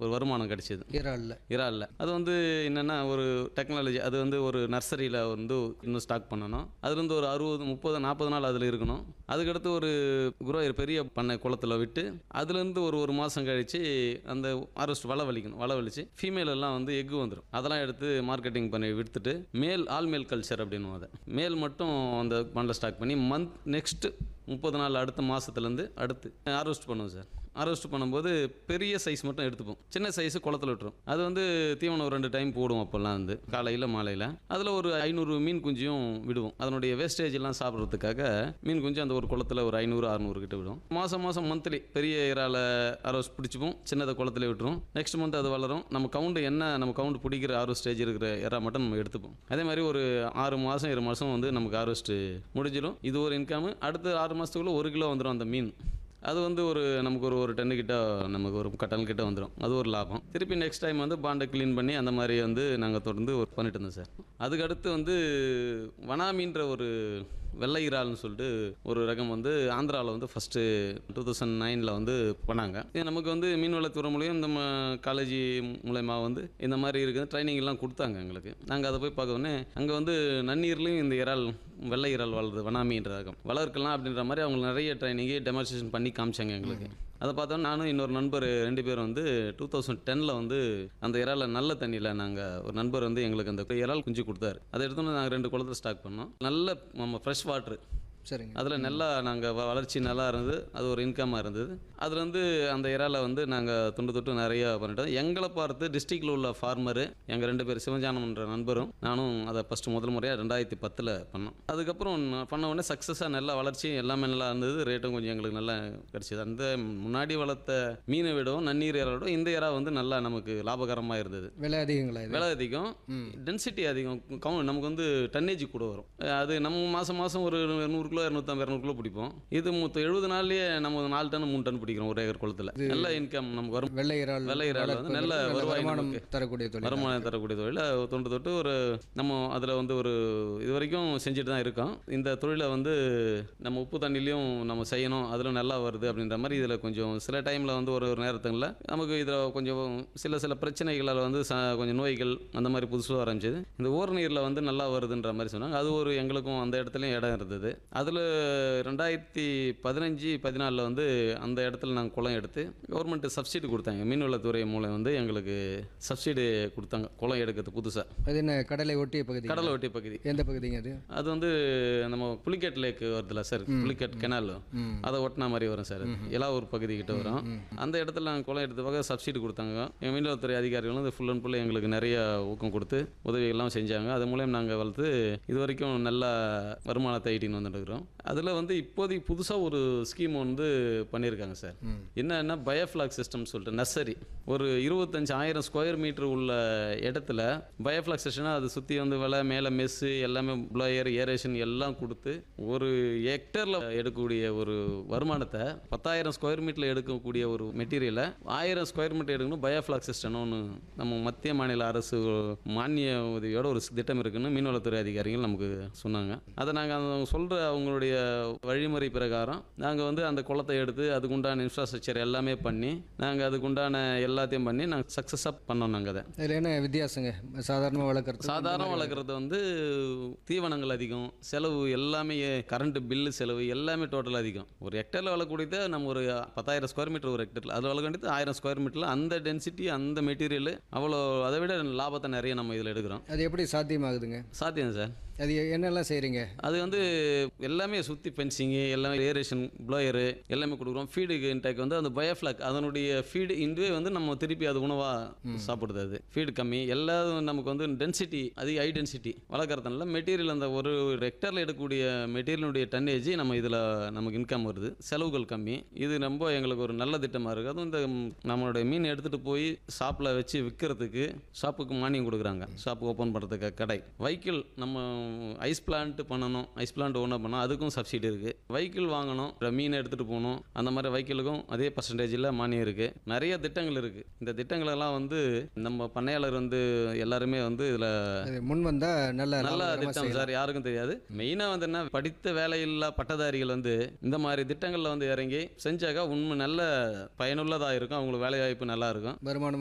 ஒரு வருமானம் கிடைச்சிது இறாலில் இறாலில் அது வந்து என்னென்னா ஒரு டெக்னாலஜி அது வந்து ஒரு நர்சரியில் வந்து இன்னும் ஸ்டாக் பண்ணணும் அதுல இருந்து ஒரு அறுபது முப்பது நாற்பது நாள் அதில் இருக்கணும் அதுக்கடுத்து ஒரு குரோயர் பெரிய பண்ணை குளத்துல விட்டு அதுலேருந்து ஒரு ஒரு மாதம் கழித்து அந்த அரெஸ்ட் வலை வலிக்கணும் வலை வலிச்சு ஃபீமேல் எல்லாம் வந்து எக்கு வந்துடும் அதெல்லாம் எடுத்து மார்க்கெட்டிங் பண்ணி விற்றுட்டு மேல் ஆல் மேல் கல்ச்சர் அப்படின்னு அதை மேல் மட்டும் அந்த பண்ணல ஸ்டாக் பண்ணி மந்த் நெக்ஸ்ட்டு முப்பது நாள் அடுத்த மாதத்துலேருந்து அடுத்து ஹார்வெஸ்ட் பண்ணுவோம் சார் ஹார்வெஸ்ட் பண்ணும்போது பெரிய சைஸ் மட்டும் எடுத்துப்போம் சின்ன சைஸ் குளத்துல விட்டுரும் அது வந்து தீவனம் ஒரு ரெண்டு டைம் போடுவோம் அப்போல்லாம் வந்து காலையில் மாலையில் அதில் ஒரு ஐநூறு மீன் குஞ்சியும் விடுவோம் அதனுடைய வேஸ்டேஜ் எல்லாம் சாப்பிட்றதுக்காக மீன் குஞ்சு அந்த ஒரு குளத்துல ஒரு ஐநூறு அறநூறு கிட்ட விடும் மாதம் மாதம் மந்த்லி பெரிய இறால ஹார்வெஸ்ட் பிடிச்சிப்போம் சின்னதை குளத்துல விட்டுரும் நெக்ஸ்ட் மந்த் அது வளரும் நம்ம கவுண்ட் என்ன நம்ம கவுண்ட் பிடிக்கிற ஹார்வெஸ்ட் ஸ்டேஜ் இருக்கிற இறா மட்டும் நம்ம எடுத்துப்போம் அதே மாதிரி ஒரு ஆறு மாதம் ஏழு மாதம் வந்து நமக்கு ஹார்வெஸ்ட் முடிஞ்சிடும் இது ஒரு இன்கம் அடுத்த ஆறு மாதத்துக்குள்ள ஒரு கிலோ வந்துடும் அந்த மீன் அது வந்து ஒரு நமக்கு ஒரு ஒரு டன்னு கிட்ட நமக்கு ஒரு கட்டன் கிட்ட வந்துடும் அது ஒரு லாபம் திருப்பி நெக்ஸ்ட் டைம் வந்து பாண்டை க்ளீன் பண்ணி அந்த மாதிரி வந்து நாங்கள் தொடர்ந்து ஒர்க் பண்ணிட்டு இருந்தோம் சார் அதுக்கு அடுத்து வந்து வனாமின்ற ஒரு வெள்ளை இறால்னு சொல்லிட்டு ஒரு ரகம் வந்து ஆந்திராவில் வந்து ஃபஸ்ட்டு டூ தௌசண்ட் நைனில் வந்து பண்ணாங்க இது நமக்கு வந்து மீன்வளத்துறை மூலியம் இந்த காலேஜ் மூலயமா வந்து இந்த மாதிரி இருக்குது ட்ரைனிங் எல்லாம் கொடுத்தாங்க எங்களுக்கு நாங்கள் அதை போய் பார்க்க உடனே அங்கே வந்து நன்னீர்லேயும் இந்த இறால் வெள்ளை இறால் வளருது வனாமின்ற ரகம் வளர்க்கலாம் அப்படின்ற மாதிரி அவங்க நிறைய ட்ரைனிங்கு டெமான்ஸ்ட்ரேஷன் பண்ணி காமிச்சாங்க எங்களுக்கு அதை பார்த்தோம் நானும் இன்னொரு நண்பர் ரெண்டு பேரும் வந்து டூ தௌசண்ட் டெனில் வந்து அந்த இறாலை நல்ல தண்ணியில் நாங்கள் ஒரு நண்பர் வந்து எங்களுக்கு அந்த இறால் குஞ்சு கொடுத்தாரு அதை எடுத்தோன்னே நாங்கள் ரெண்டு குளத்துல ஸ்டாக் பண்ணோம் நல்ல நம்ம ஃப்ரெஷ் வாட்ரு சரிங்க அதில் நல்லா நாங்கள் வளர்ச்சி நல்லா இருந்தது அது ஒரு இன்கமாக இருந்தது அதில் வந்து அந்த இறாலை வந்து நாங்கள் துண்டு தொட்டு நிறையா பண்ணிட்டோம் எங்களை பார்த்து டிஸ்ட்ரிக்டில் உள்ள ஃபார்மரு எங்கள் ரெண்டு பேர் சிவஞானம்ன்ற நண்பரும் நானும் அதை ஃபஸ்ட்டு முதல் முறையாக ரெண்டாயிரத்தி பத்தில் பண்ணோம் அதுக்கப்புறம் நான் பண்ண உடனே சக்ஸஸாக நல்லா வளர்ச்சி எல்லாமே நல்லா இருந்தது ரேட்டும் கொஞ்சம் எங்களுக்கு நல்லா கிடச்சிது அந்த முன்னாடி வளர்த்த மீனை விடவும் நன்னீர் இறாலை விட இந்த இறா வந்து நல்லா நமக்கு லாபகரமாக இருந்தது விலை அதிகங்களா இது விலை அதிகம் டென்சிட்டி அதிகம் கவுண்ட் நமக்கு வந்து டன்னேஜ் கூட வரும் அது நம்ம மாதம் மாதம் ஒரு நூறு கிலோ இரநூத்தம்பது இரநூறு கிலோ பிடிப்போம் இது மொத்தம் எழுபது நாள்லயே நம்ம ஒரு நாலு டன் மூணு டன் பிடிக்கிறோம் ஒரு ஏக்கர் குளத்தில் நல்ல இன்கம் நமக்கு வரும் வெள்ளை இறால் வெள்ளை இறால் வந்து வளர்ப்பது நல்ல நல்ல வருவாய் வருமானம் நமக்கு. தரக்கூடிய தொழில் வருமானம் தரக்கூடிய தொழில் தொண்டு தொட்டு ஒரு நம்ம அதில் வந்து ஒரு இது வரைக்கும் செஞ்சுட்டு தான் இருக்கோம் இந்த தொழிலை வந்து நம்ம உப்பு தண்ணிலையும் நம்ம செய்யணும் அதில் நல்லா வருது அப்படின்ற மாதிரி இதில் கொஞ்சம் சில டைமில் வந்து ஒரு ஒரு நேரத்துங்களில் நமக்கு இதில் கொஞ்சம் சில சில பிரச்சனைகளால் வந்து ச கொஞ்சம் நோய்கள் அந்த மாதிரி புதுசாக ஆரம்பிச்சது இந்த ஓர் நீரில் வந்து நல்லா வருதுன்ற மாதிரி சொன்னாங்க அது ஒரு எங்களுக்கும் அந்த இடத்துலையும் இடம் இருந்தது அதில் ரெண்டாயிரத்தி பதினஞ்சு பதினாலில் வந்து அந்த இடத்துல நாங்கள் குளம் எடுத்து கவர்மெண்ட் சப்சிடி கொடுத்தாங்க மீன்வளத்துறை மூலம் வந்து எங்களுக்கு சப்சிடி கொடுத்தாங்க குளம் எடுக்கிறது புதுசாக அது என்ன கடலை ஒட்டிய பகுதி கடலை ஒட்டி பகுதி எந்த பகுதிங்க அது அது வந்து நம்ம புலிக்கட் லேக் வருதுல்ல சார் புலிக்கட் கெனால் ம். அதை ஒட்டின மாதிரி வரும் சார் எல்லா ஒரு பகுதி கிட்ட வரும் அந்த இடத்துல நாங்கள் குளம் எடுத்ததாக சப்சிடி கொடுத்தாங்க எங்கள் மீன்வளத்துறை அதிகாரிகளும் இது ஃபுல் அண்ட் ஃபுல் எங்களுக்கு நிறைய ஊக்கம் கொடுத்து உதவி எல்லாம் செஞ்சாங்க அது மூலம் நாங்கள் வளர்த்து இது வரைக்கும் நல்ல வருமானத்தை ஈட்டின்னு வந்துட்டு இருக்கிறோம் அதில் வந்து இப்போதைக்கு புதுசாக ஒரு ஸ்கீம் வந்து பண்ணியிருக்காங்க சார் என்னன்னா பயோஃப்ளாக் சிஸ்டம் சொல்லிட்டு நர்சரி ஒரு இருபத்தஞ்சு ஆயிரம் ஸ்கொயர் மீட்டர் உள்ள இடத்துல பயோஃப்ளாக் சிஸ்டம்னா அது சுற்றி வந்து விலை மேலே மெஸ்ஸு எல்லாமே ப்ளோயர் ஏரேஷன் எல்லாம் கொடுத்து ஒரு ஹெக்டரில் எடுக்கக்கூடிய ஒரு வருமானத்தை பத்தாயிரம் ஸ்கொயர் மீட்டரில் எடுக்கக்கூடிய ஒரு மெட்டீரியலை ஆயிரம் ஸ்கொயர் மீட்டர் எடுக்கணும் பயோஃப்ளாக் சிஸ்டம்னு ஒன்று நம்ம மத்திய மாநில அரசு மானிய உதவியோட ஒரு திட்டம் இருக்குன்னு மீன்வளத்துறை அதிகாரிகள் நமக்கு சொன்னாங்க அதை நாங்கள் அவங்க சொல்கிற அவங்களுடைய வழிமுறை பிரகாரம் நாங்கள் வந்து அந்த குளத்தை எடுத்து அதுக்குண்டான இன்ஃப்ராஸ்ட்ரக்சர் எல்லாமே பண்ணி நாங்கள் அதுக்குண்டான எல்லாத்தையும் பண்ணி நாங்கள் சக்ஸஸாக பண்ணோம் நாங்கள் அதை அதில் என்ன வித்தியாசங்க சாதாரணமாக வளர்க்குறது சாதாரண வளர்க்குறது வந்து தீவனங்கள் அதிகம் செலவு எல்லாமே கரண்ட் பில்லு செலவு எல்லாமே டோட்டல் அதிகம் ஒரு ஹெக்டரில் வளர்க்கக்கூடியது நம்ம ஒரு பத்தாயிரம் ஸ்கொயர் மீட்டர் ஒரு ஹெக்டரில் அதில் வளர்க்க வேண்டியது ஆயிரம் ஸ்கொயர் மீட்டரில் அந்த டென்சிட்டி அந்த மெட்டீரியல் அவ்வளோ அதை விட லாபத்தை நிறைய நம்ம இதில் எடுக்கிறோம் அது எப்படி சாத்தியமாகுதுங்க சாத்தியம் சார் அது என்னெல்லாம் செய்கிறீங்க அது வந்து எல்லாமே சுற்றி ஃபென்சிங்கு எல்லாமே ஏரேஷன் ப்ளோயரு எல்லாமே கொடுக்குறோம் ஃபீடுக்கு இன்டேக் வந்து அந்த பயோஃப்ளாக் அதனுடைய ஃபீடு இன்வே வந்து நம்ம திருப்பி அது உணவாக சாப்பிடுது அது ஃபீடு கம்மி எல்லாரும் நமக்கு வந்து டென்சிட்டி அதிக ஹை டென்சிட்டி வளர்க்குறதுனால மெட்டீரியல் அந்த ஒரு ஹெக்டரில் எடுக்கக்கூடிய மெட்டீரியலுடைய டன்னேஜ் நம்ம இதில் நமக்கு இன்கம் வருது செலவுகள் கம்மி இது ரொம்ப எங்களுக்கு ஒரு நல்ல திட்டமாக இருக்குது அதுவும் இந்த நம்மளுடைய மீன் எடுத்துகிட்டு போய் ஷாப்பில் வச்சு விற்கிறதுக்கு ஷாப்புக்கு மானியம் கொடுக்குறாங்க ஷாப் ஓப்பன் பண்ணுறதுக்கு கடை வைக்கிள் நம்ம ஐஸ் பிளான்ட் பண்ணணும் ஐஸ் பிளான்ட் ஓனர் பண்ணால் அதுக்கும் சப்சிடி இருக்குது வைக்கிள் வாங்கணும் அப்புறம் மீன் எடுத்துகிட்டு போகணும் அந்த மாதிரி வைக்கிளுக்கும் அதே பர்சன்டேஜில் மானியம் இருக்குது நிறைய திட்டங்கள் இருக்குது இந்த திட்டங்களெல்லாம் வந்து நம்ம பண்ணையாளர் வந்து எல்லாருமே வந்து இதில் அது முன் வந்தால் நல்ல நல்ல லாபகரமா திட்டம் செய்யலாம். சார் யாருக்கும் தெரியாது மெயினாக வந்து என்ன படித்த வேலையில்லா பட்டதாரிகள் வந்து இந்த மாதிரி திட்டங்களில் வந்து இறங்கி செஞ்சாக்கா உண்மை நல்ல பயனுள்ளதாக இருக்கும் அவங்களுக்கு வேலை வாய்ப்பு நல்லா இருக்கும் வருமானம்